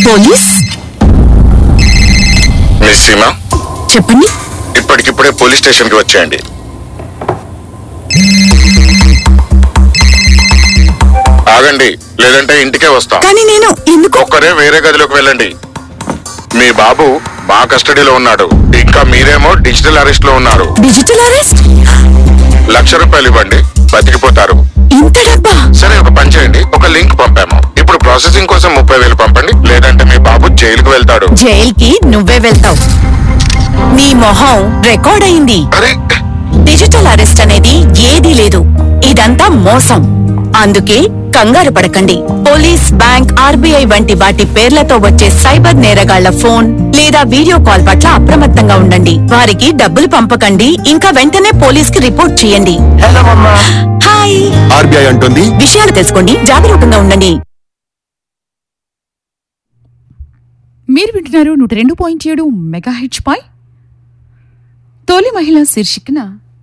police miss Seema చెప్పండి ఇప్పటికిప్పుడే police station కి వచ్చేయండి ఆగండి లేదంటే ఇంటికే వస్తాం కానీ నేను ఎందుకు ఒక్కరే వేరే గదిలోకి వెళ్ళండి మీ బాబు మా కస్టడీలో ఉన్నాడు ఇంకా మీరేమో డిజిటల్ అరెస్ట్ లో ఉన్నారు డిజిటల్ అరెస్ట్ లక్ష రూపాయలు ఇవ్వండి బతికిపోతారు ఇంత డబ్బా సరే ఒక పని చేయండి ఒక లింక్ పంపాము ఇప్పుడు ప్రాసెసింగ్ కోసం ముప్పై వేలు పంపండి లేదంటే మీ బాబు జైలుకు వెళ్తాడు జైల్కి నువ్వే వెళ్తావు నీ మొహం రికార్డ్ అయింది అరే డిజిటల్ అరెస్ట్ అనేది ఏదీ లేదు ఇదంతా మోసం అందుకే కంగారు పడకండి పోలీస్ బ్యాంక్ ఆర్బీఐ వంటి వాటి పేర్లతో వచ్చే సైబర్ నేరగాళ్ల ఫోన్ లేదా వీడియో కాల్ పట్ల అప్రమత్తంగా ఉండండి వారికి డబ్బులు పంపకండి ఇంకా వెంటనే పోలీస్ కి రిపోర్ట్ చేయండి హలో మమ్మా హాయ్ ఆర్బీఐ అంటుంది విషయాలు తెలుసుకోండి జాగరూకంగా ఉండండి మీరు వింటున్నారు నూట రెండు పాయింట్ ఏడు మెగా హెచ్ పై తొలి మహిళ శీర్షికన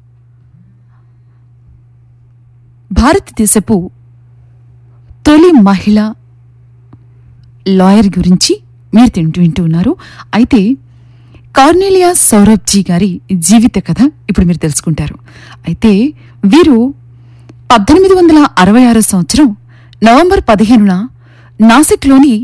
భారతదేశపు తొలి మహిళ లాయర్ గురించి మీరు తింటూ వింటూ ఉన్నారు అయితే కార్నేలియా సౌరభ్జీ గారి జీవిత కథ ఇప్పుడు మీరు తెలుసుకుంటారు అయితే వీరు పద్దెనిమిది వందల అరవై ఆరో సంవత్సరం నవంబర్ పదిహేనున నాసిక్లోని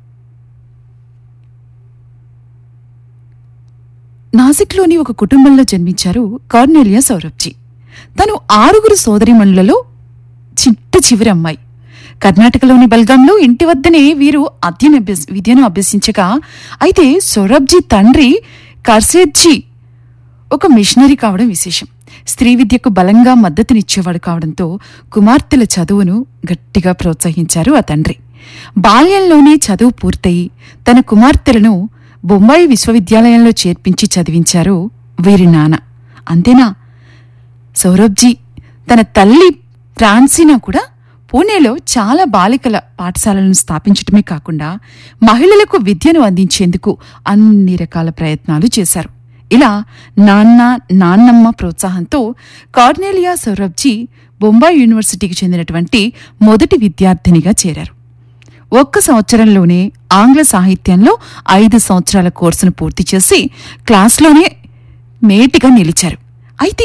నాసిక్లోని ఒక కుటుంబంలో జన్మించారు కార్నెలియా సౌరభ్జీ తను ఆరుగురు సోదరిమణులలో చిట్ట చివరి అమ్మాయి కర్ణాటకలోని బల్గాంలో ఇంటి వద్దనే వీరు అధ్యయన అభ్యస్- విద్యను అభ్యసించగా అయితే సౌరభ్జీ తండ్రి కర్సేజ్జీ ఒక మిషనరీ కావడం విశేషం స్త్రీ విద్యకు బలంగా మద్దతునిచ్చేవాడు కావడంతో కుమార్తెల చదువును గట్టిగా ప్రోత్సహించారు ఆ తండ్రి బాల్యంలోనే చదువు పూర్తయి తన కుమార్తెలను బొంబాయి విశ్వవిద్యాలయంలో చేర్పించి చదివించారు వీరి నాన్న అంతేనా సౌరభ్జీ తన తల్లి ఫ్రాన్సినా కూడా పూణేలో చాలా బాలికల పాఠశాలలను స్థాపించటమే కాకుండా మహిళలకు విద్యను అందించేందుకు అన్ని రకాల ప్రయత్నాలు చేశారు ఇలా నాన్న నాన్నమ్మ ప్రోత్సాహంతో కార్నేలియా సౌరభ్జీ బొంబాయి యూనివర్సిటీకి చెందినటువంటి మొదటి విద్యార్థినిగా చేరారు ఒక్క సంవత్సరంలోనే ఆంగ్ల సాహిత్యంలో ఐదు సంవత్సరాల కోర్సును పూర్తి చేసి క్లాస్లోనే మేటిగా నిలిచారు అయితే